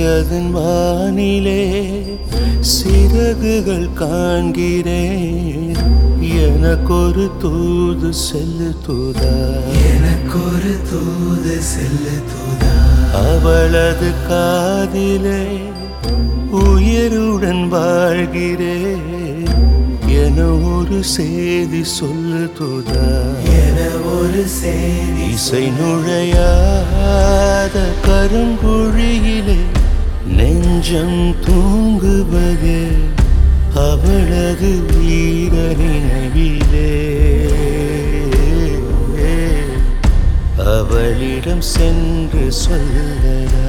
அதன் வானிலே சிறகுகள் காண்கிறேன் எனக்கொரு தூது செல்லுத்துதா எனக்கொரு தூது செல்லுதுதா அவளது காதிலே உயிருடன் வாழ்கிறேன் என ஒரு செய்தி சொல்லுதுதா என ஒரு செய்தி இசை நுழையாத கருங்குழியிலே நெஞ்சம் தூங்குவதே அவளது வீர நினைவிலே அவளிடம் சென்று சொல்லடா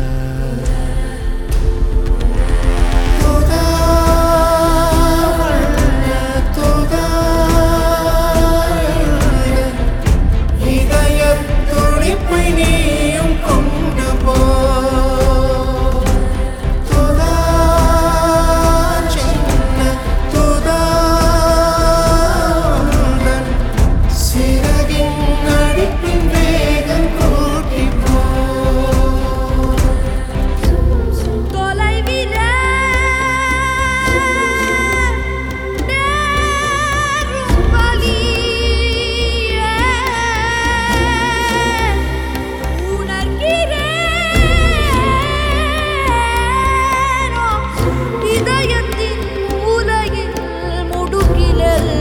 இதயத் துடிப்பை நீயும் கொண்டு போ துதா சின்ன துதா உந்தன் சிறகின் அடிப்பின் வேகம் கூட்டி போ தொலைவிலே நேரும் வலியே உணர்கிறேனோ இதயத்தின் மூலையில் முடுக்கிலெல்லாம்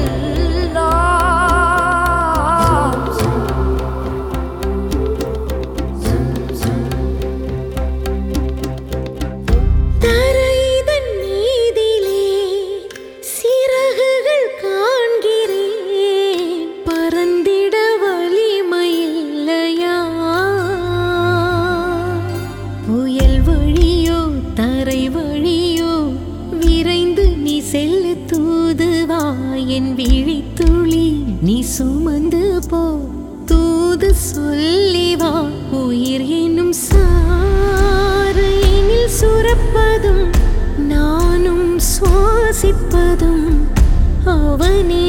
தரைதன் மீதிலே சிறகுகள் காண்கிறேன் பறந்திட வலிமையில்லையா புயல் வழியோ தரை வழியோ விரைந்து நீ செல்லு தூதுவா என் விழித்துளி நீ சுமந்து போ தூது சொல்லி வா உயிர் என்னும் சாறு எனில் சுரப்பதும் நானும் சுவாசிப்பதும் அவனே